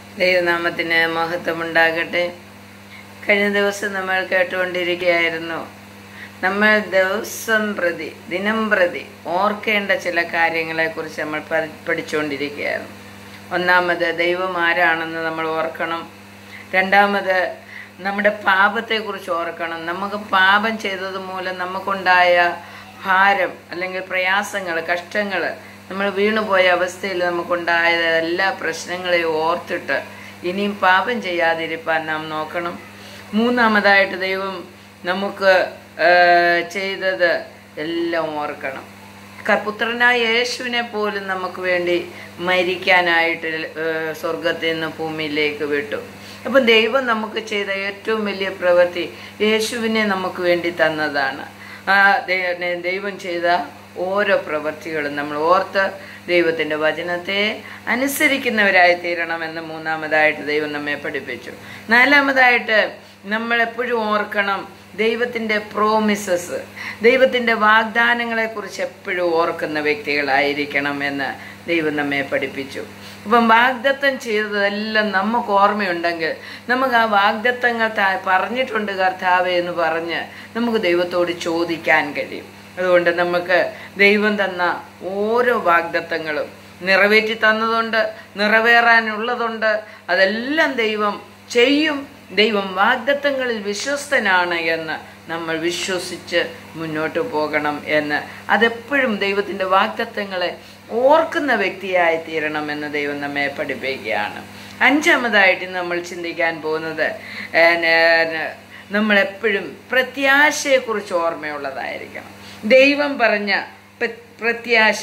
ദൈവനാമത്തിന് മഹത്വമുണ്ടാകട്ടെ കഴിഞ്ഞ ദിവസം നമ്മൾ കേട്ടുകൊണ്ടിരിക്കുകയായിരുന്നു നമ്മൾ ദിവസം പ്രതി ദിനം പ്രതി ഓർക്കേണ്ട ചില കാര്യങ്ങളെക്കുറിച്ച് നമ്മൾ പ- പഠിച്ചുകൊണ്ടിരിക്കുകയായിരുന്നു ഒന്നാമത് ദൈവം ആരാണെന്ന് നമ്മൾ ഓർക്കണം രണ്ടാമത് നമ്മുടെ പാപത്തെക്കുറിച്ച് ഓർക്കണം നമുക്ക് പാപം ചെയ്തത് മൂലം നമുക്കുണ്ടായ ഭാരം അല്ലെങ്കിൽ പ്രയാസങ്ങൾ കഷ്ടങ്ങൾ നമ്മൾ വീണുപോയ അവസ്ഥയിൽ നമുക്കുണ്ടായ എല്ലാ പ്രശ്നങ്ങളെയും ഓർത്തിട്ട് ഇനിയും പാപം ചെയ്യാതിരിക്കാൻ നാം നോക്കണം മൂന്നാമതായിട്ട് ദൈവം നമുക്ക് ആ, ചെയ്തത് എല്ലാം ഓർക്കണം ക- പുത്രനായ യേശുവിനെ പോലും നമുക്ക് വേണ്ടി മരിക്കാനായിട്ട് ഏഹ്, സ്വർഗത്തിൽ നിന്ന് ഭൂമിയിലേക്ക് വിട്ടു അപ്പം ദൈവം നമുക്ക് ചെയ്ത ഏറ്റവും വലിയ പ്രവൃത്തി യേശുവിനെ നമുക്ക് വേണ്ടി തന്നതാണ് ആ ദൈ- ദൈവം ചെയ്ത ഓരോ പ്രവൃത്തികളും നമ്മൾ ഓർത്ത് ദൈവത്തിൻ്റെ വചനത്തെ അനുസരിക്കുന്നവരായി തീരണമെന്ന് മൂന്നാമതായിട്ട് ദൈവം നമ്മെ പഠിപ്പിച്ചു നാലാമതായിട്ട് നമ്മൾ എപ്പോഴും ഓർക്കണം ദൈവത്തിൻ്റെ പ്രോമിസസ് ദൈവത്തിൻ്റെ വാഗ്ദാനങ്ങളെക്കുറിച്ച് എപ്പോഴും ഓർക്കുന്ന വ്യക്തികളായിരിക്കണം എന്ന് ദൈവം നമ്മെ പഠിപ്പിച്ചു അപ്പം വാഗ്ദത്തം ചെയ്തതെല്ലാം നമുക്ക് ഓർമ്മയുണ്ടെങ്കിൽ നമുക്ക് ആ വാഗ്ദത്തങ്ങൾ താ- പറഞ്ഞിട്ടുണ്ട് കർത്താവേ എന്ന് പറഞ്ഞ് നമുക്ക് ദൈവത്തോട് ചോദിക്കാൻ കഴിയും അതുകൊണ്ട് നമുക്ക് ദൈവം തന്ന ഓരോ വാഗ്ദത്തങ്ങളും നിറവേറ്റി തന്നതുണ്ട് നിറവേറാനുള്ളതുണ്ട് അതെല്ലാം ദൈവം ചെയ്യും ദൈവം വാഗ്ദത്തങ്ങളിൽ വിശ്വസ്തനാണ് എന്ന് നമ്മൾ വിശ്വസിച്ച് മുന്നോട്ട് പോകണം എന്ന് അതെപ്പോഴും ദൈവത്തിൻ്റെ വാഗ്ദത്തങ്ങളെ ഓർക്കുന്ന വ്യക്തിയായി തീരണമെന്ന് ദൈവം നമ്മെ പഠിപ്പിക്കുകയാണ് അഞ്ചാമതായിട്ട് നമ്മൾ ചിന്തിക്കാൻ പോകുന്നത് ഏന് നമ്മളെപ്പോഴും പ്രത്യാശയെക്കുറിച്ച് ഓർമ്മയുള്ളതായിരിക്കണം ദൈവം പറഞ്ഞ പ്ര- പ്രത്യാശ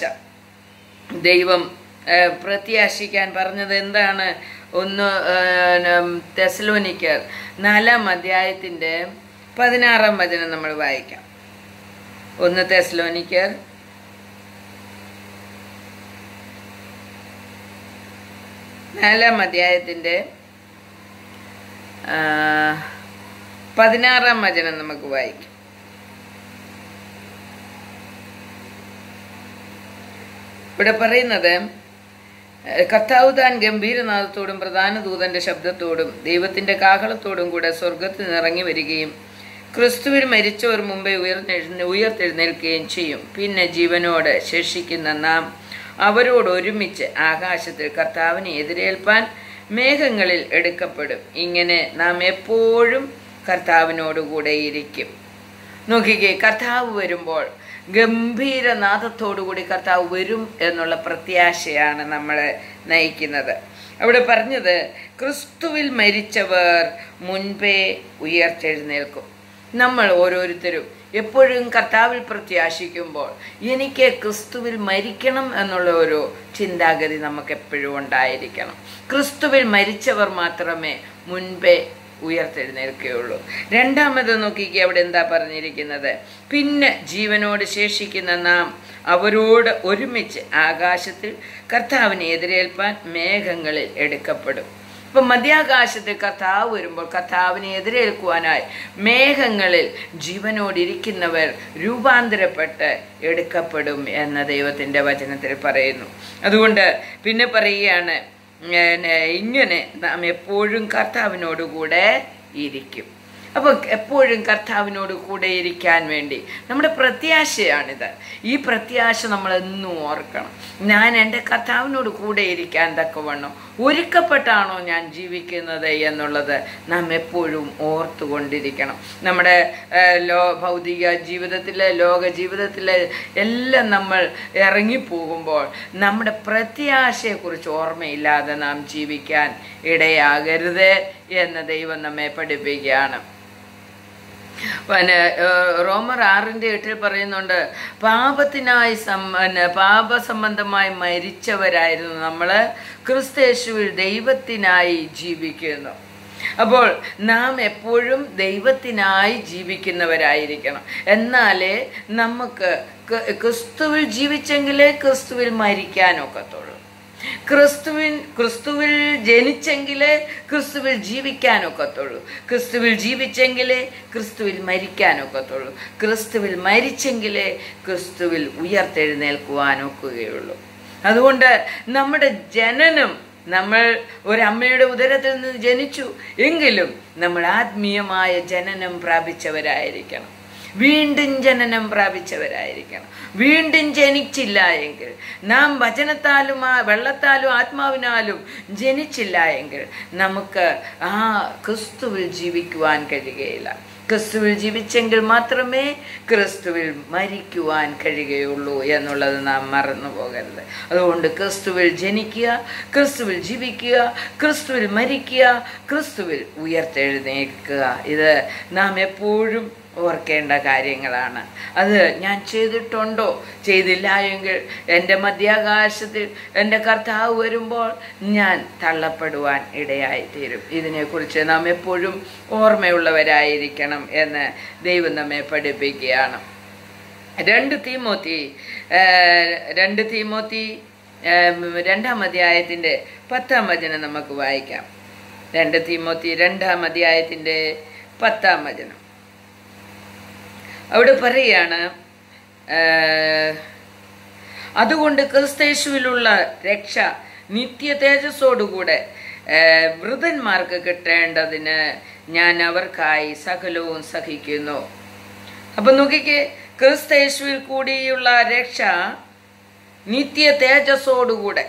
ദൈവം ആ, പ്രത്യാശിക്കാൻ പറഞ്ഞത് എന്താണ് ഒന്ന് തെസലോനിക്കർ നാലാം അധ്യായത്തിൻ്റെ പതിനാറാം വചനം നമ്മൾ വായിക്കാം ഒന്ന് തെസലോനിക്കർ നാലാം അധ്യായത്തിൻ്റെ ആ, പതിനാറാം വചനം നമുക്ക് വായിക്കാം ഇവിടെ പറയുന്നത് ഏഹ്, കർത്താവ് താൻ ഗംഭീരനാഥത്തോടും പ്രധാന ദൂതന്റെ ശബ്ദത്തോടും ദൈവത്തിന്റെ കാഹളത്തോടും കൂടെ സ്വർഗത്തിൽ നിന്ന് ഇറങ്ങി വരികയും ക്രിസ്തുവിൽ മരിച്ചവർ മുമ്പേ ഉയർന്നെഴുന്ന ഉയർത്തെഴുന്നേൽക്കുകയും ചെയ്യും പിന്നെ ജീവനോട് ശേഷിക്കുന്ന നാം അവരോട് ഒരുമിച്ച് ആകാശത്തിൽ കർത്താവിനെ എതിരേൽപ്പാൻ മേഘങ്ങളിൽ എടുക്കപ്പെടും ഇങ്ങനെ നാം എപ്പോഴും കർത്താവിനോടുകൂടെ ഇരിക്കും നോക്കിക്കേ കർത്താവ് വരുമ്പോൾ ഗംഭീരനാഥത്തോടുകൂടി കർത്താവ് വരും എന്നുള്ള പ്രത്യാശയാണ് നമ്മളെ നയിക്കുന്നത് അവിടെ പറഞ്ഞത് ക്രിസ്തുവിൽ മരിച്ചവർ മുൻപേ ഉയർത്തെഴുന്നേൽക്കും നമ്മൾ ഓരോരുത്തരും എപ്പോഴും കർത്താവിൽ പ്രത്യാശിക്കുമ്പോൾ എനിക്ക് ക്രിസ്തുവിൽ മരിക്കണം എന്നുള്ള ഒരു ചിന്താഗതി നമുക്ക് എപ്പോഴും ഉണ്ടായിരിക്കണം ക്രിസ്തുവിൽ മരിച്ചവർ മാത്രമേ മുൻപേ ഉയർത്തെഴുന്നേൽക്കുകയുള്ളൂ രണ്ടാമത് നോക്കിക്കേ അവിടെ എന്താ പറഞ്ഞിരിക്കുന്നത് പിന്നെ ജീവനോട് ശേഷിക്കുന്ന നാം അവരോട് ഒരുമിച്ച് ആകാശത്തിൽ കർത്താവിനെ എതിരേൽപ്പാൻ മേഘങ്ങളിൽ എടുക്കപ്പെടും ഇപ്പൊ മധ്യാകാശത്തിൽ കർത്താവ് വരുമ്പോൾ കർത്താവിനെ എതിരേൽക്കുവാനായി മേഘങ്ങളിൽ ജീവനോടിരിക്കുന്നവർ രൂപാന്തരപ്പെട്ട് എടുക്കപ്പെടും എന്ന ദൈവത്തിന്റെ വചനത്തിൽ പറയുന്നു അതുകൊണ്ട് പിന്നെ പറയുകയാണ് ഏഹ് ഇങ്ങനെ നാം എപ്പോഴും കർത്താവിനോടുകൂടെ ഇരിക്കും അപ്പോൾ എപ്പോഴും കർത്താവിനോട് കൂടെ ഇരിക്കാൻ വേണ്ടി നമ്മുടെ പ്രത്യാശയാണിത് ഈ പ്രത്യാശ നമ്മൾ എന്നും ഓർക്കണം ഞാൻ എൻ്റെ കർത്താവിനോട് കൂടെ ഇരിക്കാൻ തക്കവണ്ണം ഒരുക്കപ്പെട്ടാണോ ഞാൻ ജീവിക്കുന്നത് എന്നുള്ളത് നാം എപ്പോഴും ഓർത്തുകൊണ്ടിരിക്കണം നമ്മുടെ ഏഹ്, ലോ ഭൗതിക ജീവിതത്തിലെ ലോക ജീവിതത്തിലെ എല്ലാം നമ്മൾ ഇറങ്ങിപ്പോകുമ്പോൾ നമ്മുടെ പ്രത്യാശയെക്കുറിച്ച് ഓർമ്മയില്ലാതെ നാം ജീവിക്കാൻ ഇടയാകരുത് എന്ന് ദൈവം നമ്മെ പഠിപ്പിക്കുകയാണ് പിന്നെ ഏഹ്, റോമർ ആറിന്റെ എട്ടിൽ പറയുന്നുണ്ട് പാപത്തിനായി സം- പിന്നെ പാപസംബന്ധമായി മരിച്ചവരായിരുന്നു നമ്മള് ക്രിസ്തേശുവിൽ ദൈവത്തിനായി ജീവിക്കുന്നു അപ്പോൾ നാം എപ്പോഴും ദൈവത്തിനായി ജീവിക്കുന്നവരായിരിക്കണം എന്നാലേ നമുക്ക് ക- ക്രിസ്തുവിൽ ജീവിച്ചെങ്കിലേ ക്രിസ്തുവിൽ മരിക്കാനൊക്കത്തുള്ളൂ ക്രിസ്തുവിൻ ക്രിസ്തുവിൽ ജനിച്ചെങ്കിലേ ക്രിസ്തുവിൽ ജീവിക്കാനൊക്കത്തുള്ളൂ ക്രിസ്തുവിൽ ജീവിച്ചെങ്കിലേ ക്രിസ്തുവിൽ മരിക്കാനൊക്കത്തുള്ളൂ ക്രിസ്തുവിൽ മരിച്ചെങ്കിലേ ക്രിസ്തുവിൽ ഉയർത്തെഴുന്നേൽക്കുവാനൊക്കുകയുള്ളൂ അതുകൊണ്ട് നമ്മുടെ ജനനം നമ്മൾ ഒരമ്മയുടെ ഉദരത്തിൽ നിന്ന് ജനിച്ചു എങ്കിലും നമ്മൾ ആത്മീയമായ ജനനം പ്രാപിച്ചവരായിരിക്കണം വീണ്ടും ജനനം പ്രാപിച്ചവരായിരിക്കണം വീണ്ടും ജനിച്ചില്ല എങ്കിൽ നാം വചനത്താലും ആ വെള്ളത്താലും ആത്മാവിനാലും ജനിച്ചില്ല എങ്കിൽ നമുക്ക് ആ ക്രിസ്തുവിൽ ജീവിക്കുവാൻ കഴിയുകയില്ല ക്രിസ്തുവിൽ ജീവിച്ചെങ്കിൽ മാത്രമേ ക്രിസ്തുവിൽ മരിക്കുവാൻ കഴിയുകയുള്ളൂ എന്നുള്ളത് നാം മറന്നു പോകരുത് അതുകൊണ്ട് ക്രിസ്തുവിൽ ജനിക്കുക ക്രിസ്തുവിൽ ജീവിക്കുക ക്രിസ്തുവിൽ മരിക്കുക ക്രിസ്തുവിൽ ഉയർത്തെഴുന്നേൽക്കുക ഇത് നാം എപ്പോഴും ഓർക്കേണ്ട കാര്യങ്ങളാണ് അത് ഞാൻ ചെയ്തിട്ടുണ്ടോ ചെയ്തില്ല എങ്കിൽ എൻ്റെ മധ്യാകാശത്തിൽ എൻ്റെ കർത്താവ് വരുമ്പോൾ ഞാൻ തള്ളപ്പെടുവാൻ ഇടയായിത്തീരും ഇതിനെക്കുറിച്ച് നാം എപ്പോഴും ഓർമ്മയുള്ളവരായിരിക്കണം എന്ന് ദൈവം നമ്മെ പഠിപ്പിക്കുകയാണ് രണ്ട് തീമോത്തി രണ്ട് തീമോത്തി രണ്ടാം അധ്യായത്തിൻ്റെ പത്താം വചനം നമുക്ക് വായിക്കാം രണ്ട് തീമോത്തി രണ്ടാം അധ്യായത്തിൻ്റെ പത്താം വചനം അവിടെ പറയുകയാണ് അതുകൊണ്ട് ക്രിസ്തേശുവിലുള്ള രക്ഷ നിത്യ തേജസ്സോടുകൂടെ വൃതന്മാർക്ക് കിട്ടേണ്ടതിന് ഞാൻ അവർക്കായി സകലവും സഹിക്കുന്നു അപ്പൊ നോക്കിക്കേ ക്രിസ്തേശുവിൽ കൂടിയുള്ള രക്ഷ നിത്യ തേജസ്സോടുകൂടെ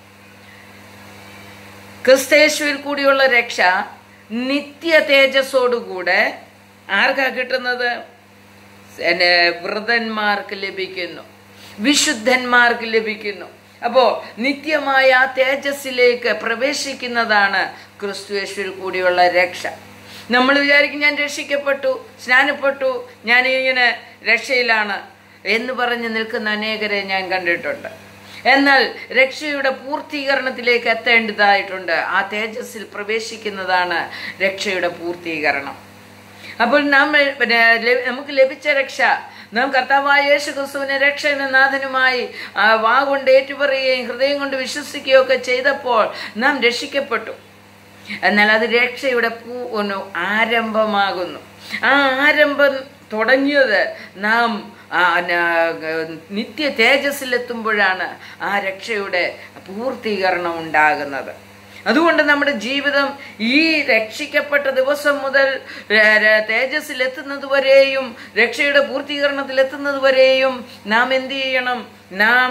ക്രിസ്തേശുവിൽ കൂടിയുള്ള രക്ഷ നിത്യ തേജസ്സോടുകൂടെ ആർക്കാ കിട്ടുന്നത് വൃതന്മാർക്ക് ലഭിക്കുന്നു വിശുദ്ധന്മാർക്ക് ലഭിക്കുന്നു അപ്പോ നിത്യമായ ആ തേജസ്സിലേക്ക് പ്രവേശിക്കുന്നതാണ് ക്രിസ്തുവേശ്വരിൽ കൂടിയുള്ള രക്ഷ നമ്മൾ വിചാരിക്കും ഞാൻ രക്ഷിക്കപ്പെട്ടു സ്നാനപ്പെട്ടു ഞാൻ ഇങ്ങനെ രക്ഷയിലാണ് എന്ന് പറഞ്ഞ് നിൽക്കുന്ന അനേകരെ ഞാൻ കണ്ടിട്ടുണ്ട് എന്നാൽ രക്ഷയുടെ പൂർത്തീകരണത്തിലേക്ക് എത്തേണ്ടതായിട്ടുണ്ട് ആ തേജസ്സിൽ പ്രവേശിക്കുന്നതാണ് രക്ഷയുടെ പൂർത്തീകരണം അപ്പോൾ നാം പിന്നെ നമുക്ക് ലഭിച്ച രക്ഷ നാം കർത്താവായ യേശു ക്രിസ്തുവിനെ രക്ഷ എന്ന നാഥനുമായി വാ കൊണ്ട് ഏറ്റുപറയുകയും ഹൃദയം കൊണ്ട് വിശ്വസിക്കുകയും ഒക്കെ ചെയ്തപ്പോൾ നാം രക്ഷിക്കപ്പെട്ടു എന്നാൽ അത് രക്ഷയുടെ പൂ ഒന്ന് ആരംഭമാകുന്നു ആ ആരംഭം തുടങ്ങിയത് നാം നിത്യ തേജസ്സിലെത്തുമ്പോഴാണ് ആ രക്ഷയുടെ പൂർത്തീകരണം ഉണ്ടാകുന്നത് അതുകൊണ്ട് നമ്മുടെ ജീവിതം ഈ രക്ഷിക്കപ്പെട്ട ദിവസം മുതൽ തേജസ്സിൽ എത്തുന്നത് വരെയും രക്ഷയുടെ പൂർത്തീകരണത്തിൽ എത്തുന്നത് വരെയും നാം എന്ത് ചെയ്യണം നാം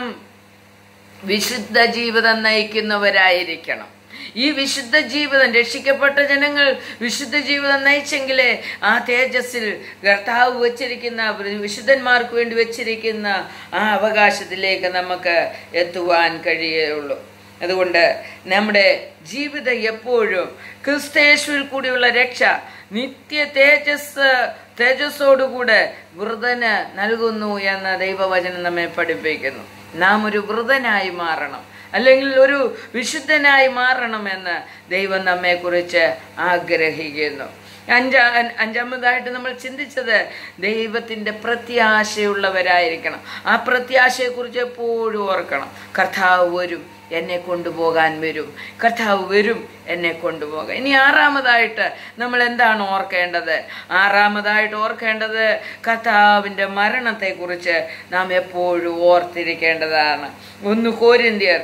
വിശുദ്ധ ജീവിതം നയിക്കുന്നവരായിരിക്കണം ഈ വിശുദ്ധ ജീവിതം രക്ഷിക്കപ്പെട്ട ജനങ്ങൾ വിശുദ്ധ ജീവിതം നയിച്ചെങ്കിലേ ആ തേജസ്സിൽ കർത്താവ് വച്ചിരിക്കുന്ന വിശുദ്ധന്മാർക്ക് വേണ്ടി വെച്ചിരിക്കുന്ന ആ അവകാശത്തിലേക്ക് നമുക്ക് എത്തുവാൻ കഴിയുള്ളൂ അതുകൊണ്ട് നമ്മുടെ ജീവിതം എപ്പോഴും ക്രിസ്തേശുവിൽ കൂടിയുള്ള രക്ഷ നിത്യ തേജസ് തേജസ്സോടുകൂടെ വൃതന് നൽകുന്നു എന്ന ദൈവവചനം നമ്മെ പഠിപ്പിക്കുന്നു നാം ഒരു വൃതനായി മാറണം അല്ലെങ്കിൽ ഒരു വിശുദ്ധനായി മാറണമെന്ന് ദൈവം നമ്മെക്കുറിച്ച് ആഗ്രഹിക്കുന്നു അഞ്ചാ അഞ്ചാമതായിട്ട് നമ്മൾ ചിന്തിച്ചത് ദൈവത്തിൻ്റെ പ്രത്യാശയുള്ളവരായിരിക്കണം ആ പ്രത്യാശയെക്കുറിച്ച് എപ്പോഴും ഓർക്കണം കർത്താവ് വരും എന്നെ കൊണ്ടുപോകാൻ വരും കർത്താവ് വരും എന്നെ കൊണ്ടുപോകാൻ ഇനി ആറാമതായിട്ട് നമ്മൾ എന്താണ് ഓർക്കേണ്ടത് ആറാമതായിട്ട് ഓർക്കേണ്ടത് കർത്താവിൻ്റെ മരണത്തെക്കുറിച്ച് നാം എപ്പോഴും ഓർത്തിരിക്കേണ്ടതാണ് ഒന്ന് കോരിന്ത്യർ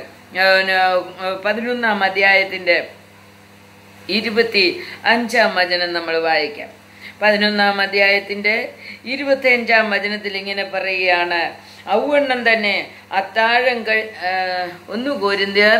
പതിനൊന്നാം അധ്യായത്തിൻ്റെ ഇരുപത്തി അഞ്ചാം വചനം നമ്മൾ വായിക്കാം പതിനൊന്നാം അധ്യായത്തിൻ്റെ ഇരുപത്തി അഞ്ചാം വചനത്തിൽ ഇങ്ങനെ പറയുകയാണ് ഔവണ്ണം തന്നെ അത്താഴം കഴി ഒന്ന് കോരിന്ത്യർ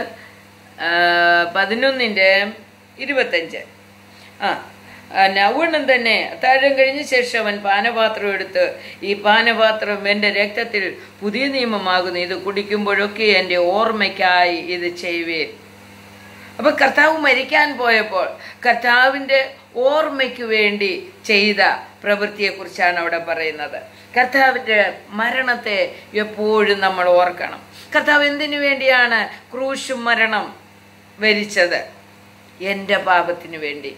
പതിനൊന്നിൻ്റെ ഇരുപത്തഞ്ച് ആ ഔവണ്ണം തന്നെ അത്താഴം കഴിഞ്ഞ ശേഷം അവൻ പാനപാത്രം എടുത്ത് ഈ പാനപാത്രം എൻ്റെ രക്തത്തിൽ പുതിയ നിയമമാകുന്നു ഇത് കുടിക്കുമ്പോഴൊക്കെ എൻ്റെ ഓർമ്മയ്ക്കായി ഇത് ചെയ്യുവേ അപ്പൊ കർത്താവ് മരിക്കാൻ പോയപ്പോൾ കർത്താവിൻ്റെ ഓർമ്മയ്ക്ക് വേണ്ടി ചെയ്ത പ്രവൃത്തിയെക്കുറിച്ചാണ് അവിടെ പറയുന്നത് കർത്താവിൻ്റെ മരണത്തെ എപ്പോഴും നമ്മൾ ഓർക്കണം കർത്താവ് എന്തിനു വേണ്ടിയാണ് ക്രൂശും മരണം വരിച്ചത് എൻ്റെ പാപത്തിനു വേണ്ടി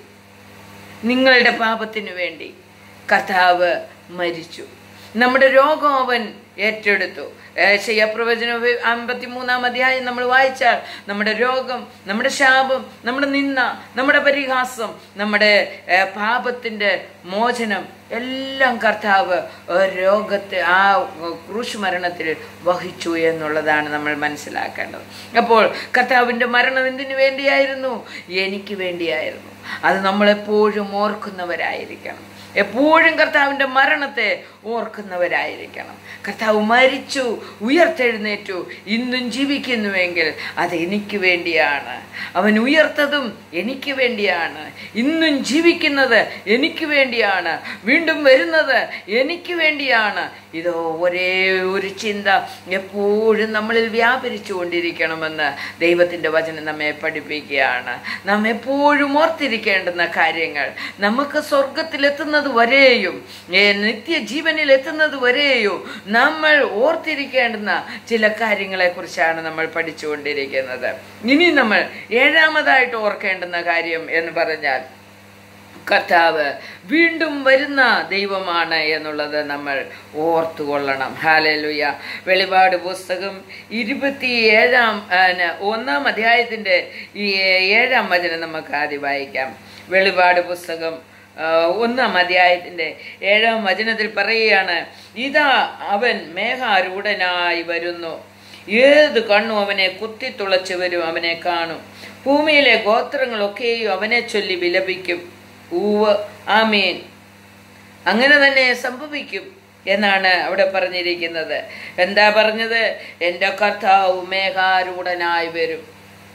നിങ്ങളുടെ പാപത്തിനു വേണ്ടി കർത്താവ് മരിച്ചു നമ്മുടെ രോഗം അവൻ ഏറ്റെടുത്തു ശയ്യപ്രവചന അമ്പത്തി മൂന്നാം അധ്യായം നമ്മൾ വായിച്ചാൽ നമ്മുടെ രോഗം നമ്മുടെ ശാപം നമ്മുടെ നിന്ന നമ്മുടെ പരിഹാസം നമ്മുടെ ഏഹ്, പാപത്തിന്റെ മോചനം എല്ലാം കർത്താവ് ഏഹ്, രോഗത്തെ ആ ക്രൂശ് മരണത്തിൽ വഹിച്ചു എന്നുള്ളതാണ് നമ്മൾ മനസ്സിലാക്കേണ്ടത് അപ്പോൾ കർത്താവിൻ്റെ മരണം എന്തിനു വേണ്ടിയായിരുന്നു എനിക്ക് വേണ്ടിയായിരുന്നു അത് നമ്മളെപ്പോഴും ഓർക്കുന്നവരായിരിക്കണം എപ്പോഴും കർത്താവിൻ്റെ മരണത്തെ ഓർക്കുന്നവരായിരിക്കണം കർത്താവ് മരിച്ചു ഉയർത്തെഴുന്നേറ്റു ഇന്നും ജീവിക്കുന്നുവെങ്കിൽ അത് എനിക്ക് വേണ്ടിയാണ് അവൻ ഉയർത്തതും എനിക്ക് വേണ്ടിയാണ് ഇന്നും ജീവിക്കുന്നത് എനിക്ക് വേണ്ടിയാണ് വീണ്ടും വരുന്നത് എനിക്ക് വേണ്ടിയാണ് ഇതോ ഒരേ ഒരു ചിന്ത എപ്പോഴും നമ്മളിൽ വ്യാപരിച്ചു കൊണ്ടിരിക്കണമെന്ന് ദൈവത്തിൻ്റെ വചനം നമ്മെ പഠിപ്പിക്കുകയാണ് നാം എപ്പോഴും ഓർത്തിരിക്കേണ്ടുന്ന കാര്യങ്ങൾ നമുക്ക് സ്വർഗത്തിലെത്തുന്നത് വരെയും ഏ, നിത്യജീവനിൽ എത്തുന്നത് വരെയും നമ്മൾ ഓർത്തിരിക്കേണ്ടുന്ന ചില കാര്യങ്ങളെ കുറിച്ചാണ് നമ്മൾ പഠിച്ചുകൊണ്ടിരിക്കുന്നത് ഇനി നമ്മൾ ഏഴാമതായിട്ട് ഓർക്കേണ്ടുന്ന കാര്യം എന്ന് പറഞ്ഞാൽ കർത്താവ് വീണ്ടും വരുന്ന ദൈവമാണ് എന്നുള്ളത് നമ്മൾ ഓർത്തുകൊള്ളണം ഹാലലുയ വെളിപാട് പുസ്തകം ഇരുപത്തി ഏഴാം ആന് ഒന്നാം അധ്യായത്തിൻ്റെ ഈ ഏഴാം വചനം നമുക്ക് ആദ്യം വായിക്കാം വെളിപാട് പുസ്തകം ആ, ഒന്നാം അധ്യായത്തിൻ്റെ ഏഴാം വചനത്തിൽ പറയുകയാണ് ഇതാ അവൻ മേഘാരൂഢനായി വരുന്നു ഏത് കണ്ണും അവനെ കുത്തിത്തുളച്ചു വരും അവനെ കാണും ഭൂമിയിലെ ഗോത്രങ്ങളൊക്കെയും അവനെ ചൊല്ലി വിലപിക്കും ഊവ് ആമീൻ അങ്ങനെ തന്നെ സംഭവിക്കും എന്നാണ് അവിടെ പറഞ്ഞിരിക്കുന്നത് എന്താ പറഞ്ഞത് എൻ്റെ കർത്താവ് മേഘാരൂഢനായി വരും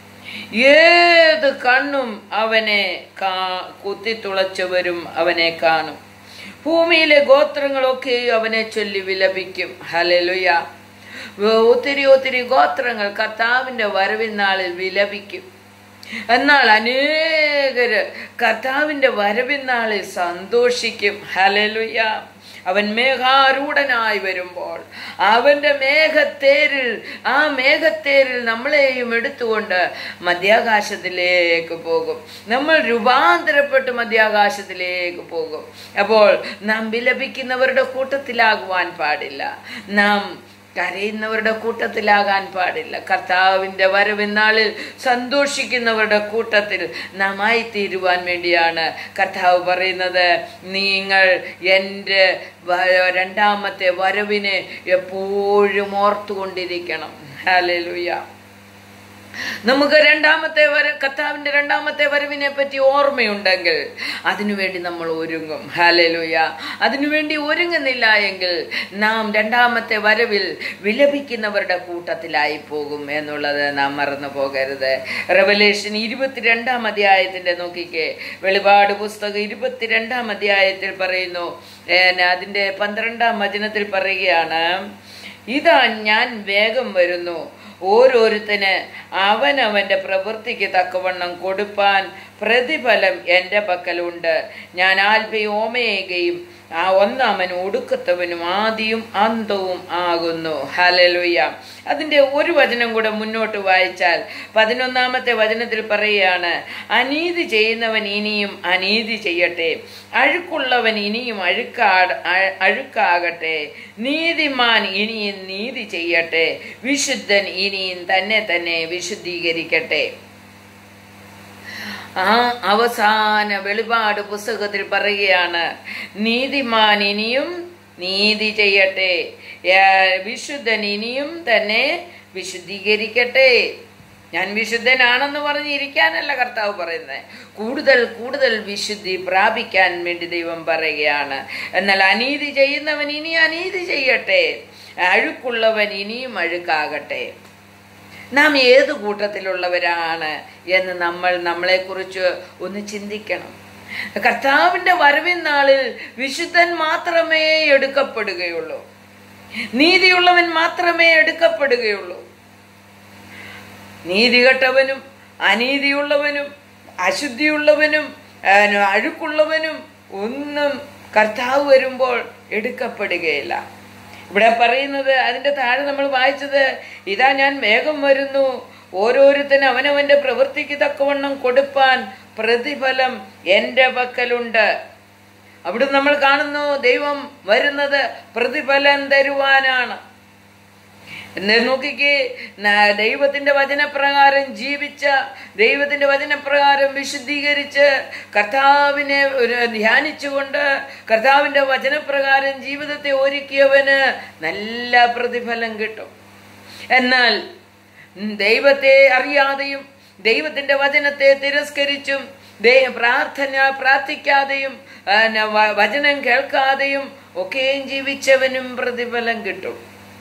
ഏത് കണ്ണും അവനെ കാ കുത്തിത്തുളച്ചവരും അവനെ കാണും ഭൂമിയിലെ ഗോത്രങ്ങളൊക്കെ അവനെ ചൊല്ലി വിലപിക്കും ഹലലുയ ഒത്തിരി ഒത്തിരി ഗോത്രങ്ങൾ കർത്താവിൻ്റെ വരവിൻ നാളിൽ വിലപിക്കും എന്നാൽ അനേകര് കർത്താവിൻ്റെ വരവിൻ നാളിൽ സന്തോഷിക്കും ഹലലുയ അവൻ മേഘാരൂഢനായി വരുമ്പോൾ അവൻ്റെ മേഘത്തേരിൽ ആ മേഘത്തേരിൽ നമ്മളെയും എടുത്തുകൊണ്ട് മധ്യാകാശത്തിലേക്ക് പോകും നമ്മൾ രൂപാന്തരപ്പെട്ട് മധ്യാകാശത്തിലേക്ക് പോകും അപ്പോൾ നാം വിലപിക്കുന്നവരുടെ കൂട്ടത്തിലാകുവാൻ പാടില്ല നാം കരയുന്നവരുടെ കൂട്ടത്തിലാകാൻ പാടില്ല കർത്താവിൻ്റെ വരവിനാളിൽ സന്തോഷിക്കുന്നവരുടെ കൂട്ടത്തിൽ നാം ആയിത്തീരുവാൻ വേണ്ടിയാണ് കർത്താവ് പറയുന്നത് നിങ്ങൾ എൻ്റെ വ- രണ്ടാമത്തെ വരവിനെ എപ്പോഴും ഓർത്തുകൊണ്ടിരിക്കണം ഹാലലുയ്യ നമുക്ക് രണ്ടാമത്തെ വര കർത്താവിൻ്റെ രണ്ടാമത്തെ വരവിനെ പറ്റി ഓർമ്മയുണ്ടെങ്കിൽ അതിനുവേണ്ടി നമ്മൾ ഒരുങ്ങും ഹാലലുയ അതിനുവേണ്ടി ഒരുങ്ങുന്നില്ല എങ്കിൽ നാം രണ്ടാമത്തെ വരവിൽ വിലപിക്കുന്നവരുടെ കൂട്ടത്തിലായി പോകും എന്നുള്ളത് നാം മറന്നു പോകരുത് റെവലേഷൻ ഇരുപത്തിരണ്ടാം അധ്യായത്തിൻ്റെ നോക്കിക്കേ വെളിപാട് പുസ്തകം ഇരുപത്തിരണ്ടാം അധ്യായത്തിൽ പറയുന്നു ഏന് അതിൻ്റെ പന്ത്രണ്ടാം വചനത്തിൽ പറയുകയാണ് ഇതാ ഞാൻ വേഗം വരുന്നു ഓരോരുത്തന് അവനവൻ്റെ പ്രവൃത്തിക്ക് തക്കവണ്ണം കൊടുപ്പാൻ പ്രതിഫലം എൻ്റെ പക്കലുണ്ട് ഞാൻ ആൽഫയും ഓമയേകയും ആ ഒന്നാമൻ ഒടുക്കത്തവനും ആദിയും അന്തവും ആകുന്നു ഹലലുയ്യ അതിൻ്റെ ഒരു വചനം കൂടെ മുന്നോട്ട് വായിച്ചാൽ പതിനൊന്നാമത്തെ വചനത്തിൽ പറയുകയാണ് അനീതി ചെയ്യുന്നവൻ ഇനിയും അനീതി ചെയ്യട്ടെ അഴുക്കുള്ളവൻ ഇനിയും അഴുക്കാ അ- അഴുക്കാകട്ടെ നീതിമാൻ ഇനിയും നീതി ചെയ്യട്ടെ വിശുദ്ധൻ ഇനിയും തന്നെ തന്നെ വിശുദ്ധീകരിക്കട്ടെ ആ അവസാന വെളിപാട് പുസ്തകത്തിൽ പറയുകയാണ് നീതിമാൻ ഇനിയും നീതി ചെയ്യട്ടെ ഏ, വിശുദ്ധൻ ഇനിയും തന്നെ വിശുദ്ധീകരിക്കട്ടെ ഞാൻ വിശുദ്ധനാണെന്ന് പറഞ്ഞിരിക്കാനല്ല കർത്താവ് പറയുന്നത് കൂടുതൽ കൂടുതൽ വിശുദ്ധി പ്രാപിക്കാൻ വേണ്ടി ദൈവം പറയുകയാണ് എന്നാൽ അനീതി ചെയ്യുന്നവൻ ഇനി അനീതി ചെയ്യട്ടെ അഴുക്കുള്ളവൻ ഇനിയും അഴുക്കാകട്ടെ നാം ഏത് കൂട്ടത്തിലുള്ളവരാണ് എന്ന് നമ്മൾ നമ്മളെക്കുറിച്ച് ഒന്ന് ചിന്തിക്കണം കർത്താവിൻ്റെ വരവിൻ നാളിൽ വിശുദ്ധൻ മാത്രമേ എടുക്കപ്പെടുകയുള്ളൂ നീതിയുള്ളവൻ മാത്രമേ എടുക്കപ്പെടുകയുള്ളൂ നീതികെട്ടവനും അനീതിയുള്ളവനും അശുദ്ധിയുള്ളവനും ആ, അഴുക്കുള്ളവനും ഒന്നും കർത്താവ് വരുമ്പോൾ എടുക്കപ്പെടുകയില്ല ഇവിടെ പറയുന്നത് അതിൻ്റെ താഴെ നമ്മൾ വായിച്ചത് ഇതാ ഞാൻ വേഗം വരുന്നു ഓരോരുത്തരും അവനവൻ്റെ പ്രവൃത്തിക്ക് തക്കവണ്ണം കൊടുപ്പാൻ പ്രതിഫലം എൻ്റെ പക്കലുണ്ട് അവിടെ നമ്മൾ കാണുന്നു ദൈവം വരുന്നത് പ്രതിഫലം തരുവാനാണ് എന്നെ നോക്കിക്കേ ന- ദൈവത്തിന്റെ വചനപ്രകാരം ജീവിച്ച ദൈവത്തിന്റെ വചനപ്രകാരം വിശുദ്ധീകരിച്ച് കർത്താവിനെ ഒരു ധ്യാനിച്ചുകൊണ്ട് കർത്താവിന്റെ വചനപ്രകാരം ജീവിതത്തെ ഒരുക്കിയവന് നല്ല പ്രതിഫലം കിട്ടും എന്നാൽ ഉം, ദൈവത്തെ അറിയാതെയും ദൈവത്തിന്റെ വചനത്തെ തിരസ്കരിച്ചും ദൈ- പ്രാർത്ഥന പ്രാർത്ഥിക്കാതെയും ആ, ന- വ- വചനം കേൾക്കാതെയും ഒക്കെയും ജീവിച്ചവനും പ്രതിഫലം കിട്ടും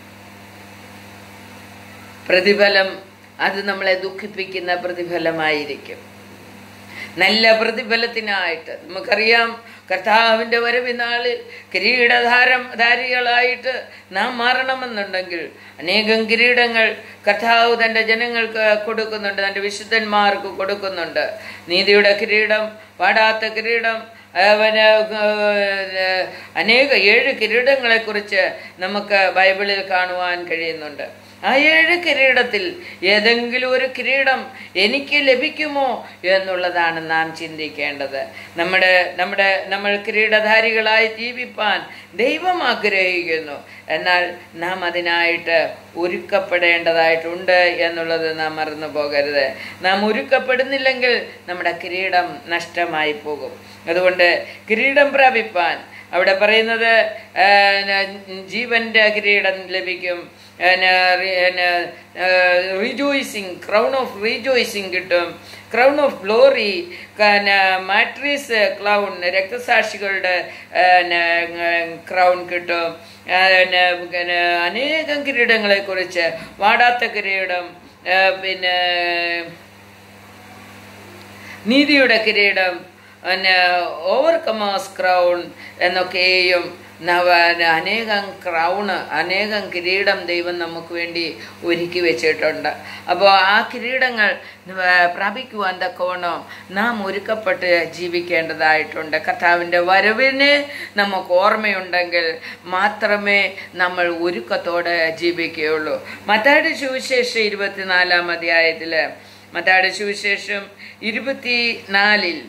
പ്രതിഫലം അത് നമ്മളെ ദുഃഖിപ്പിക്കുന്ന പ്രതിഫലമായിരിക്കും നല്ല പ്രതിഫലത്തിനായിട്ട് നമുക്കറിയാം കർത്താവിൻ്റെ വരവിനാളിൽ കിരീടധാരം ധാരികളായിട്ട് നാം മാറണമെന്നുണ്ടെങ്കിൽ അനേകം കിരീടങ്ങൾ കർത്താവ് തൻ്റെ ജനങ്ങൾക്ക് കൊടുക്കുന്നുണ്ട് തൻ്റെ വിശുദ്ധന്മാർക്ക് കൊടുക്കുന്നുണ്ട് നീതിയുടെ കിരീടം പാടാത്ത കിരീടം അവന് ഏഹ്, അനേക ഏഴ് കിരീടങ്ങളെക്കുറിച്ച് നമുക്ക് ബൈബിളിൽ കാണുവാൻ കഴിയുന്നുണ്ട് ആ ഏഴ് കിരീടത്തിൽ ഏതെങ്കിലും ഒരു കിരീടം എനിക്ക് ലഭിക്കുമോ എന്നുള്ളതാണ് നാം ചിന്തിക്കേണ്ടത് നമ്മുടെ നമ്മുടെ നമ്മൾ കിരീടധാരികളായി ജീവിപ്പാൻ ദൈവം ആഗ്രഹിക്കുന്നു എന്നാൽ നാം അതിനായിട്ട് ഒരുക്കപ്പെടേണ്ടതായിട്ടുണ്ട് എന്നുള്ളത് നാം മറന്നു പോകരുത് നാം ഒരുക്കപ്പെടുന്നില്ലെങ്കിൽ നമ്മുടെ കിരീടം നഷ്ടമായി പോകും അതുകൊണ്ട് കിരീടം പ്രാപിപ്പാൻ അവിടെ പറയുന്നത് ആ, ന- ജീവന്റെ കിരീടം ലഭിക്കും റിജോയ്സിങ് ക്രൗൺ ഓഫ് റീജോയ്സിങ് കിട്ടും crown of glory martyrs crown രക്തസാക്ഷികളുടെ ക്രൗൺ കിട്ടും ആ, ന- പിന്നെ അനേകം കിരീടങ്ങളെ കുറിച്ച് വാടാത്ത കിരീടം ആ, പിന്നെ നീതിയുടെ കിരീടം പിന്നെ ഓവർകമേഴ്സ് ക്രൗൺ എന്നൊക്കെയും നവ അനേകം ക്രൗണ് അനേകം കിരീടം ദൈവം നമുക്ക് വേണ്ടി ഒരുക്കി വെച്ചിട്ടുണ്ട് അപ്പോൾ ആ കിരീടങ്ങൾ പ്രാപിക്കുവാൻ തക്കവണ്ണം നാം ഒരുക്കപ്പെട്ട് ജീവിക്കേണ്ടതായിട്ടുണ്ട് കർത്താവിൻ്റെ വരവിന് നമുക്ക് ഓർമ്മയുണ്ടെങ്കിൽ മാത്രമേ നമ്മൾ ഒരുക്കത്തോടെ ജീവിക്കുകയുള്ളൂ മത്താടി സുവിശേഷം ഇരുപത്തിനാലാം അധ്യായത്തിൽ മത്താടി സുവിശേഷം ഇരുപത്തിനാലിൽ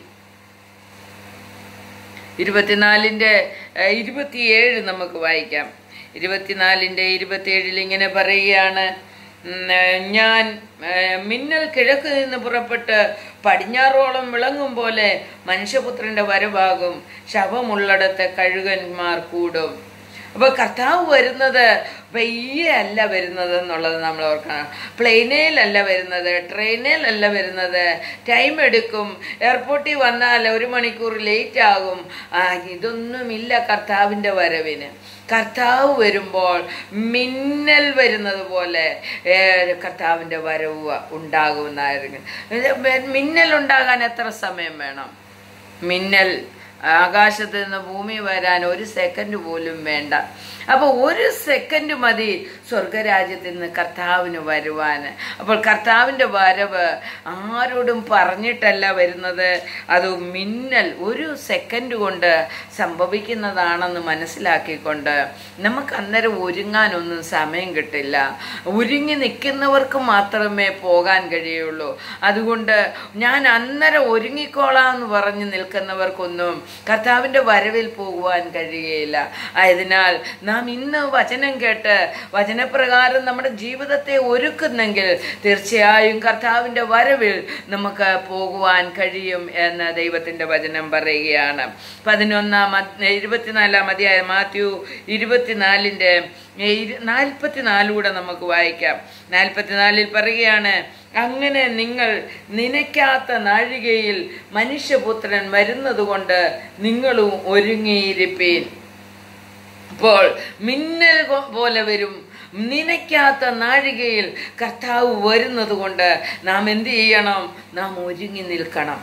ഇരുപത്തിനാലിൻ്റെ ഏഹ്, ഇരുപത്തിയേഴ് നമുക്ക് വായിക്കാം ഇരുപത്തിനാലിൻ്റെ ഇരുപത്തിയേഴിൽ ഇങ്ങനെ പറയുകയാണ് ഉം, ഏഹ്, ഞാൻ ഏഹ്, മിന്നൽ കിഴക്ക് നിന്ന് പുറപ്പെട്ട് പടിഞ്ഞാറോളം വിളങ്ങും പോലെ മനുഷ്യപുത്രന്റെ വരവാകും ശവമുള്ളിടത്ത് കഴുകന്മാർ കൂടും അപ്പൊ കർത്താവ് വരുന്നത് പെയ്യെ അല്ല വരുന്നത് എന്നുള്ളത് നമ്മൾ ഓർക്കണം പ്ലെയിനേലല്ല വരുന്നത് ട്രെയിനിലല്ല വരുന്നത് ടൈം എടുക്കും എയർപോർട്ടിൽ വന്നാൽ ഒരു മണിക്കൂർ ലേറ്റ് ആകും ആ, ഇതൊന്നുമില്ല കർത്താവിൻ്റെ വരവിന് കർത്താവ് വരുമ്പോൾ മിന്നൽ വരുന്നത് പോലെ ഏ, കർത്താവിൻ്റെ വരവ് ഉണ്ടാകുമെന്നായിരുന്നു ഇത് മിന്നൽ ഉണ്ടാകാൻ എത്ര സമയം വേണം മിന്നൽ ആകാശത്ത് നിന്ന് ഭൂമി വരാൻ ഒരു സെക്കൻഡ് പോലും വേണ്ട അപ്പോൾ ഒരു സെക്കൻഡ് മതി സ്വർഗരാജ്യത്തിൽ നിന്ന് കർത്താവിന് വരുവാൻ അപ്പോൾ കർത്താവിൻ്റെ വരവ് ആരോടും പറഞ്ഞിട്ടല്ല വരുന്നത് അത് മിന്നൽ ഒരു സെക്കൻഡ് കൊണ്ട് സംഭവിക്കുന്നതാണെന്ന് മനസ്സിലാക്കിക്കൊണ്ട് നമുക്ക് അന്നേരം ഒരുങ്ങാനൊന്നും സമയം കിട്ടില്ല ഒരുങ്ങി നിൽക്കുന്നവർക്ക് മാത്രമേ പോകാൻ കഴിയുള്ളൂ അതുകൊണ്ട് ഞാൻ അന്നേരം ഒരുങ്ങിക്കോളാം എന്ന് പറഞ്ഞ് നിൽക്കുന്നവർക്കൊന്നും കർത്താവിൻ്റെ വരവിൽ പോകുവാൻ കഴിയുകയില്ല ആയതിനാൽ നാം ഇന്ന് വചനം കേട്ട് വചനപ്രകാരം നമ്മുടെ ജീവിതത്തെ ഒരുക്കുന്നെങ്കിൽ തീർച്ചയായും കർത്താവിൻ്റെ വരവിൽ നമുക്ക് പോകുവാൻ കഴിയും എന്ന് ദൈവത്തിൻ്റെ വചനം പറയുകയാണ് പതിനൊന്നാം അധ്- ഇരുപത്തിനാലാം അധ്യായം മാത്യു ഇരുപത്തിനാലിൻ്റെ നാൽപ്പത്തിനാലൂടെ നമുക്ക് വായിക്കാം നാൽപ്പത്തിനാലിൽ പറയുകയാണ് അങ്ങനെ നിങ്ങൾ നനയ്ക്കാത്ത നാഴികയിൽ മനുഷ്യപുത്രൻ വരുന്നതുകൊണ്ട് നിങ്ങളും ഒരുങ്ങിയിരിപ്പീൻ അപ്പോൾ മിന്നൽ പോ- പോലെ വരും നനയ്ക്കാത്ത നാഴികയിൽ കർത്താവ് വരുന്നത് കൊണ്ട് നാം എന്ത് ചെയ്യണം നാം ഒരുങ്ങി നിൽക്കണം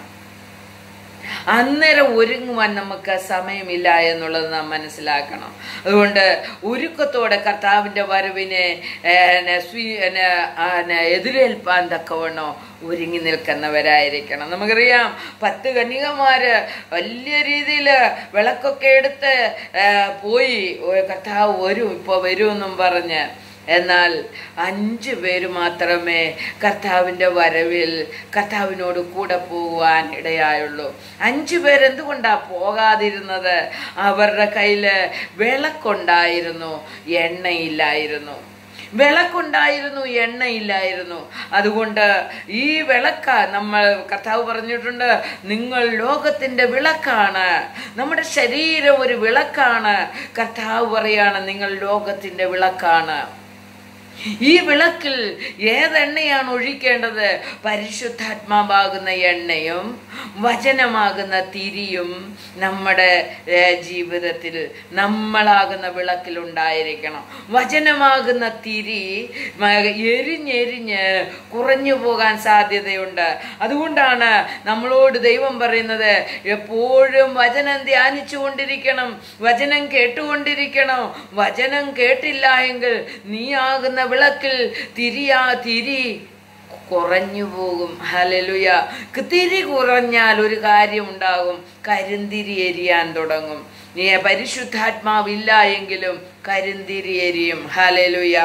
അന്നേരം ഒരുങ്ങുവാൻ നമുക്ക് സമയമില്ല എന്നുള്ളത് നാം മനസ്സിലാക്കണം അതുകൊണ്ട് ഒരുക്കത്തോടെ കർത്താവിൻ്റെ വരവിനെ ഏഹ്, നെ, സ്വീ- നെ, ആ, നെ, എതിരേൽപ്പാൻ തക്കവണ്ണോ ഒരുങ്ങി നിൽക്കുന്നവരായിരിക്കണം നമുക്കറിയാം പത്ത് കന്യകമാര് വലിയ രീതിയിൽ വിളക്കൊക്കെ എടുത്ത് ഏഹ്, പോയി ഓ, കർത്താവ് വരും ഇപ്പോൾ വരുമെന്നും പറഞ്ഞ് എന്നാൽ അഞ്ച് പേര് മാത്രമേ കർത്താവിൻ്റെ വരവിൽ കർത്താവിനോട് കൂടെ പോകുവാൻ ഇടയായുള്ളൂ അഞ്ച് പേരെന്തുകൊണ്ടാ പോകാതിരുന്നത് അവരുടെ കയ്യിൽ വിളക്കുണ്ടായിരുന്നു എണ്ണയില്ലായിരുന്നു വിളക്കുണ്ടായിരുന്നു എണ്ണയില്ലായിരുന്നു അതുകൊണ്ട് ഈ വിളക്ക നമ്മൾ കർത്താവ് പറഞ്ഞിട്ടുണ്ട് നിങ്ങൾ ലോകത്തിന്റെ വിളക്കാണ് നമ്മുടെ ശരീരം ഒരു വിളക്കാണ് കർത്താവ് പറയാണ് നിങ്ങൾ ലോകത്തിന്റെ വിളക്കാണ് ഈ വിളക്കിൽ ഏതെണ്ണയാണ് ഒഴിക്കേണ്ടത് പരിശുദ്ധാത്മാവാകുന്ന എണ്ണയും വചനമാകുന്ന തിരിയും നമ്മുടെ ഏർ, ജീവിതത്തിൽ നമ്മളാകുന്ന വിളക്കിൽ ഉണ്ടായിരിക്കണം വചനമാകുന്ന തിരി മ- എരിഞ്ഞെരിഞ്ഞ് കുറഞ്ഞു പോകാൻ സാധ്യതയുണ്ട് അതുകൊണ്ടാണ് നമ്മളോട് ദൈവം പറയുന്നത് എപ്പോഴും വചനം ധ്യാനിച്ചു കൊണ്ടിരിക്കണം വചനം കേട്ടുകൊണ്ടിരിക്കണം വചനം കേട്ടില്ല എങ്കിൽ നീ ആകുന്ന വിളക്കിൽ തിരിയാ തിരി കുറഞ്ഞു പോകും ഹലലുയ തിരി കുറഞ്ഞാൽ ഒരു കാര്യം ഉണ്ടാകും കരിന്തിരി എരിയാൻ തുടങ്ങും നീ പരിശുദ്ധാത്മാവില്ല എങ്കിലും കരിന്തിരി എരിയും ഹലലുയ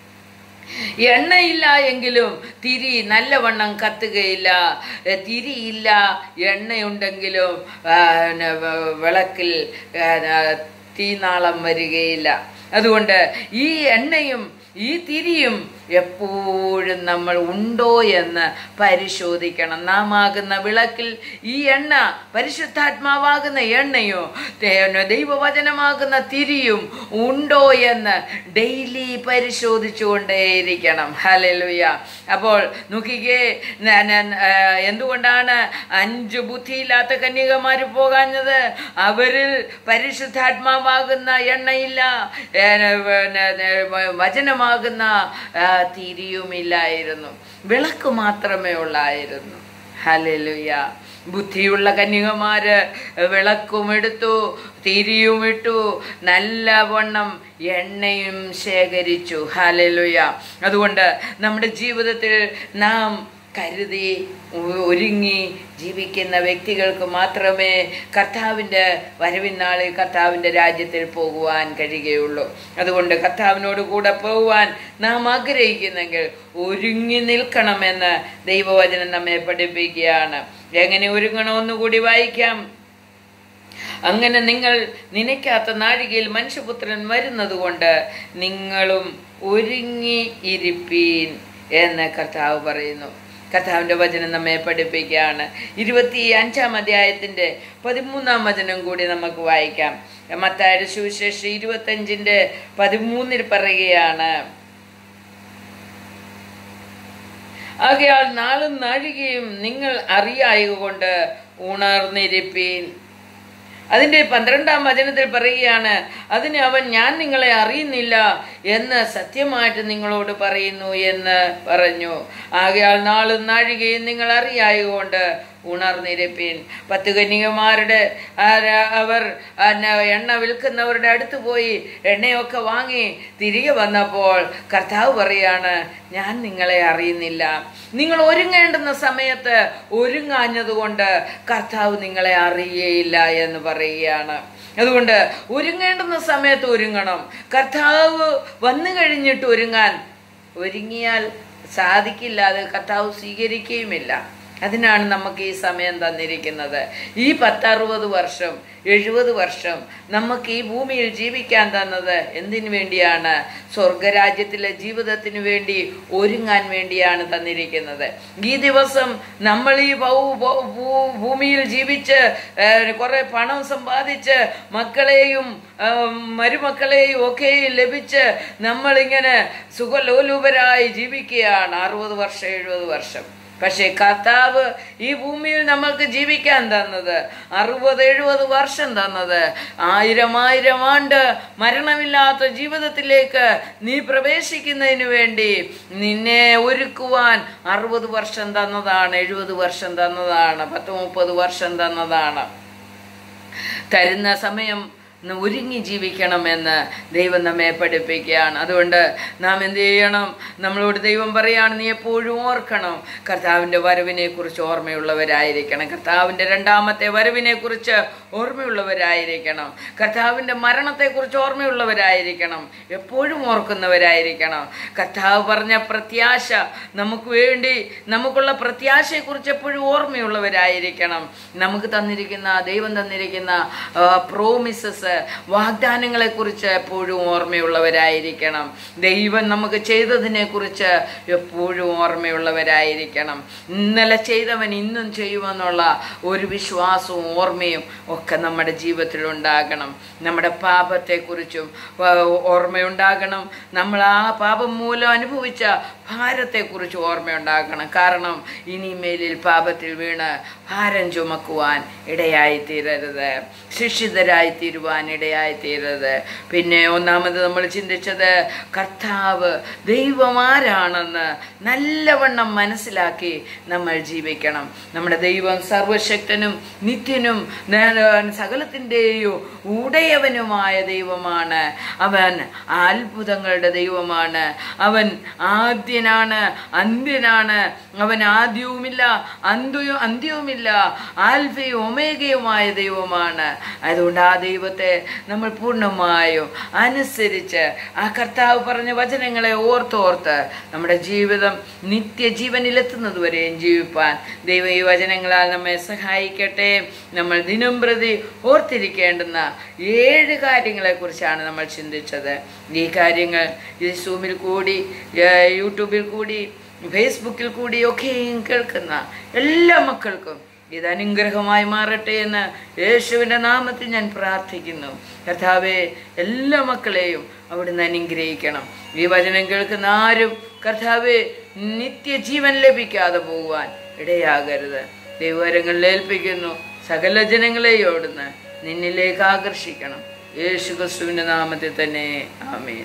എണ്ണയില്ല എങ്കിലും തിരി നല്ലവണ്ണം കത്തുകയില്ല എ, തിരിയില്ല എണ്ണയുണ്ടെങ്കിലും ആ, ന, വ- വിളക്കിൽ ആ, ന, തീനാളം വരികയില്ല അതുകൊണ്ട് ഈ എണ്ണയും ഈ തിരിയും എപ്പോഴും നമ്മൾ ഉണ്ടോ എന്ന് പരിശോധിക്കണം നാം ആകുന്ന വിളക്കിൽ ഈ എണ്ണ പരിശുദ്ധാത്മാവാകുന്ന എണ്ണയോ ദേ- ദൈവവചനമാകുന്ന തിരിയും ഉണ്ടോ എന്ന് ഡെയിലി പരിശോധിച്ചുകൊണ്ടേയിരിക്കണം ഹലലുയ അപ്പോൾ നോക്കിക്കേ ന- ന- ആ, എന്തുകൊണ്ടാണ് അഞ്ച് ബുദ്ധിയില്ലാത്ത കന്യകമാർ പോകാഞ്ഞത് അവരിൽ പരിശുദ്ധാത്മാവാകുന്ന എണ്ണയില്ല ഏ, പിന്നെ, ഏ, വചനമാകുന്ന ആ, തിരിയുമില്ലായിരുന്നു വിളക്ക് മാത്രമേ ഉള്ളായിരുന്നു ഹലലുയ ബുദ്ധിയുള്ള കന്യകമാര് വിളക്കും എടുത്തു തിരിയും ഇട്ടു നല്ലവണ്ണം എണ്ണയും ശേഖരിച്ചു ഹലലുയ അതുകൊണ്ട് നമ്മുടെ ജീവിതത്തിൽ നാം കരുതി ഒ- ഒരുങ്ങി ജീവിക്കുന്ന വ്യക്തികൾക്ക് മാത്രമേ കർത്താവിൻ്റെ വരവിനാളിൽ കർത്താവിൻ്റെ രാജ്യത്തിൽ പോകുവാൻ കഴിയുകയുള്ളൂ അതുകൊണ്ട് കർത്താവിനോട് കൂടെ പോകുവാൻ നാം ആഗ്രഹിക്കുന്നെങ്കിൽ ഒരുങ്ങി നിൽക്കണമെന്ന് ദൈവവചനം നമ്മെ പഠിപ്പിക്കുകയാണ് എങ്ങനെ ഒരുങ്ങണമെന്ന് കൂടി വായിക്കാം അങ്ങനെ നിങ്ങൾ നനയ്ക്കാത്ത നാഴികയിൽ മനുഷ്യപുത്രൻ വരുന്നത് കൊണ്ട് നിങ്ങളും ഒരുങ്ങി ഇരിപ്പീൻ എന്ന് കർത്താവ് പറയുന്നു കർത്താവിൻ്റെ വചനം നമ്മെ പഠിപ്പിക്കുകയാണ് ഇരുപത്തി അഞ്ചാം അധ്യായത്തിൻ്റെ പതിമൂന്നാം വചനം കൂടി നമുക്ക് വായിക്കാം മത്തായുടെ സുവിശേഷം ഇരുപത്തഞ്ചിൻ്റെ പതിമൂന്നിൽ പറയുകയാണ് ആകയാൽ നാളും നാഴികയും നിങ്ങൾ അറിയായകൊണ്ട് ഉണർന്നിരിപ്പീൻ അതിന്റെ പന്ത്രണ്ടാം വചനത്തിൽ പറയുകയാണ് അതിന് അവൻ ഞാൻ നിങ്ങളെ അറിയുന്നില്ല എന്ന് സത്യമായിട്ട് നിങ്ങളോട് പറയുന്നു എന്ന് പറഞ്ഞു ആകയാൽ നാളും നാഴികയും നിങ്ങൾ അറിയായതുകൊണ്ട് ഉണർന്നിരപ്പീൻ പത്ത് കന്യകമാരുടെ ആ- അവർ ആ ന- എണ്ണ വിൽക്കുന്നവരുടെ അടുത്ത് പോയി എണ്ണയൊക്കെ വാങ്ങി തിരികെ വന്നപ്പോൾ കർത്താവ് പറയാണ് ഞാൻ നിങ്ങളെ അറിയുന്നില്ല നിങ്ങൾ ഒരുങ്ങേണ്ടുന്ന സമയത്ത് ഒരുങ്ങാഞ്ഞതുകൊണ്ട് കർത്താവ് നിങ്ങളെ അറിയേയില്ല എന്ന് പറയുകയാണ് അതുകൊണ്ട് ഒരുങ്ങേണ്ടുന്ന സമയത്ത് ഒരുങ്ങണം കർത്താവ് വന്നു കഴിഞ്ഞിട്ട് ഒരുങ്ങാൻ ഒരുങ്ങിയാൽ സാധിക്കില്ല അത് കർത്താവ് സ്വീകരിക്കുകയുമില്ല അതിനാണ് നമുക്ക് ഈ സമയം തന്നിരിക്കുന്നത് ഈ പത്തറുപത് വർഷം എഴുപത് വർഷം നമുക്ക് ഈ ഭൂമിയിൽ ജീവിക്കാൻ തന്നത് എന്തിനു വേണ്ടിയാണ് സ്വർഗരാജ്യത്തിലെ ജീവിതത്തിന് വേണ്ടി ഒരുങ്ങാൻ വേണ്ടിയാണ് തന്നിരിക്കുന്നത് ഈ ദിവസം നമ്മൾ ഈ ഭൗ- ഭൗ- ഭൂ- ഭൂമിയിൽ ജീവിച്ച് ഏഹ്, കുറെ പണം സമ്പാദിച്ച് മക്കളെയും ഏഹ്, മരുമക്കളെയും ഒക്കെ ലഭിച്ച് നമ്മളിങ്ങനെ സുഖലോലുപരായി ജീവിക്കുകയാണ് അറുപത് വർഷം എഴുപത് വർഷം പക്ഷേ കർത്താവ് ഈ ഭൂമിയിൽ നമ്മൾക്ക് ജീവിക്കാൻ തന്നത് അറുപത് എഴുപത് വർഷം തന്നത് ആയിരം ആയിരം ആണ്ട് മരണമില്ലാത്ത ജീവിതത്തിലേക്ക് നീ പ്രവേശിക്കുന്നതിന് വേണ്ടി നിന്നെ ഒരുക്കുവാൻ അറുപത് വർഷം തന്നതാണ് എഴുപത് വർഷം തന്നതാണ് പത്ത് മുപ്പത് വർഷം തന്നതാണ് തരുന്ന സമയം ന്ന് ഒരുങ്ങി ജീവിക്കണമെന്ന് ദൈവം നമ്മെ പഠിപ്പിക്കുകയാണ് അതുകൊണ്ട് നാം എന്ത് ചെയ്യണം നമ്മളോട് ദൈവം പറയാണ് നീ എപ്പോഴും ഓർക്കണം കർത്താവിൻ്റെ വരവിനെ കുറിച്ച് ഓർമ്മയുള്ളവരായിരിക്കണം കർത്താവിൻ്റെ രണ്ടാമത്തെ വരവിനെ കുറിച്ച് ഓർമ്മയുള്ളവരായിരിക്കണം കർത്താവിൻ്റെ മരണത്തെക്കുറിച്ച് ഓർമ്മയുള്ളവരായിരിക്കണം എപ്പോഴും ഓർക്കുന്നവരായിരിക്കണം കർത്താവ് പറഞ്ഞ പ്രത്യാശ നമുക്ക് വേണ്ടി നമുക്കുള്ള പ്രത്യാശയെക്കുറിച്ച് എപ്പോഴും ഓർമ്മയുള്ളവരായിരിക്കണം നമുക്ക് തന്നിരിക്കുന്ന ദൈവം തന്നിരിക്കുന്ന പ്രോമിസസ് പ്രോമിസസ് വാഗ്ദാനങ്ങളെക്കുറിച്ച് എപ്പോഴും ഓർമ്മയുള്ളവരായിരിക്കണം ദൈവം നമുക്ക് ചെയ്തതിനെ കുറിച്ച് എപ്പോഴും ഓർമ്മയുള്ളവരായിരിക്കണം ഇന്നലെ ചെയ്തവൻ ഇന്നും ചെയ്യുമെന്നുള്ള ഒരു വിശ്വാസവും ഓർമ്മയും ഒക്കെ നമ്മുടെ ജീവിതത്തിൽ ഉണ്ടാകണം നമ്മുടെ പാപത്തെക്കുറിച്ചും ആ, ഓർമ്മയുണ്ടാകണം നമ്മൾ ആ പാപം മൂലം അനുഭവിച്ച ഭാരത്തെക്കുറിച്ച് ഓർമ്മയുണ്ടാകണം കാരണം ഇനി മേലിൽ പാപത്തിൽ വീണ് ഭാരം ചുമക്കുവാൻ ഇടയായി തീരരുത് ശിക്ഷിതരായി തീരുവാൻ ഇടയായി തീരരുത് പിന്നെ ഒന്നാമത് നമ്മൾ ചിന്തിച്ചത് കർത്താവ് ദൈവമാരാണെന്ന് നല്ലവണ്ണം മനസ്സിലാക്കി നമ്മൾ ജീവിക്കണം നമ്മുടെ ദൈവം സർവശക്തനും നിത്യനും ന- സകലത്തിൻ്റെയും ഉടയവനുമായ ദൈവമാണ് അവൻ അത്ഭുതങ്ങളുടെ ദൈവമാണ് അവൻ ആദ്യനാണ് അന്ത്യനാണ് അവൻ ആദ്യവുമില്ല അന്ത്യവും അന്ത്യവുമില്ല ആൽഫയും ഒമേഗയുമായ ദൈവമാണ് അതുകൊണ്ട് ആ ദൈവത്തെ നമ്മൾ പൂർണ്ണമായും അനുസരിച്ച് ആ കർത്താവ് പറഞ്ഞ വചനങ്ങളെ ഓർത്തോർത്ത് നമ്മുടെ ജീവിതം നിത്യജീവനിലെത്തുന്നത് വരെയും ജീവിപ്പാൻ ദൈവം ഈ വചനങ്ങളാൽ നമ്മെ സഹായിക്കട്ടെ നമ്മൾ ദിനം പ്രതി ഓർത്തിരിക്കേണ്ടുന്ന ഏഴ് കാര്യങ്ങളെക്കുറിച്ചാണ് നമ്മൾ ചിന്തിച്ചത് ഈ കാര്യങ്ങൾ ഈ സൂമിൽ കൂടി ഏർ യൂട്യൂബിൽ കൂടി ഫേസ്ബുക്കിൽ കൂടിയൊക്കെയും കേൾക്കുന്ന എല്ലാ മക്കൾക്കും ഇത് അനുഗ്രഹമായി മാറട്ടെ എന്ന് യേശുവിൻ്റെ നാമത്തിൽ ഞാൻ പ്രാർത്ഥിക്കുന്നു കർത്താവെ എല്ലാ മക്കളെയും അവിടുന്ന് അനുഗ്രഹിക്കണം ഈ വചനം കേൾക്കുന്ന ആരും കർത്താവെ നിത്യജീവൻ ലഭിക്കാതെ പോകുവാൻ ഇടയാകരുത് ദൈവകരങ്ങളിൽ ഏൽപ്പിക്കുന്നു സകല ജനങ്ങളെയും അവിടുന്ന് നിന്നിലേക്ക് ആകർഷിക്കണം യേശു ക്രിസ്തുവിൻ്റെ നാമത്തിൽ തന്നെ ആമേൻ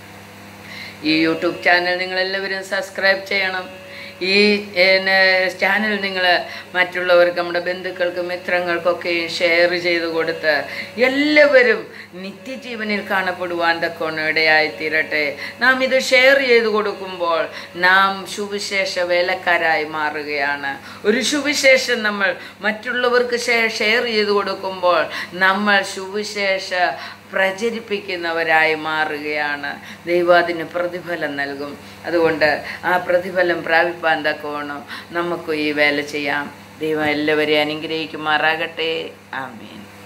ഈ യൂട്യൂബ് ചാനൽ നിങ്ങളെല്ലാവരും സബ്സ്ക്രൈബ് ചെയ്യണം ഈ പിന്നെ ചാനൽ നിങ്ങൾ മറ്റുള്ളവർക്ക് നമ്മുടെ ബന്ധുക്കൾക്കും മിത്രങ്ങൾക്കൊക്കെ ഷെയർ ചെയ്ത് കൊടുത്ത് എല്ലാവരും നിത്യജീവനിൽ കാണപ്പെടുവാൻ തക്കോണം ഇടയായി തീരട്ടെ നാം ഇത് ഷെയർ ചെയ്ത് കൊടുക്കുമ്പോൾ നാം സുവിശേഷ വേലക്കാരായി മാറുകയാണ് ഒരു സുവിശേഷം നമ്മൾ മറ്റുള്ളവർക്ക് ഷെയർ ചെയ്ത് കൊടുക്കുമ്പോൾ നമ്മൾ സുവിശേഷ പ്രചരിപ്പിക്കുന്നവരായി മാറുകയാണ് ദൈവം അതിന് പ്രതിഫലം നൽകും അതുകൊണ്ട് ആ പ്രതിഫലം പ്രാപിപ്പാൻ തക്കവണ്ണം നമുക്ക് ഈ വേല ചെയ്യാം ദൈവം എല്ലാവരെയും അനുഗ്രഹിക്കുമാറാകട്ടെ ആമീൻ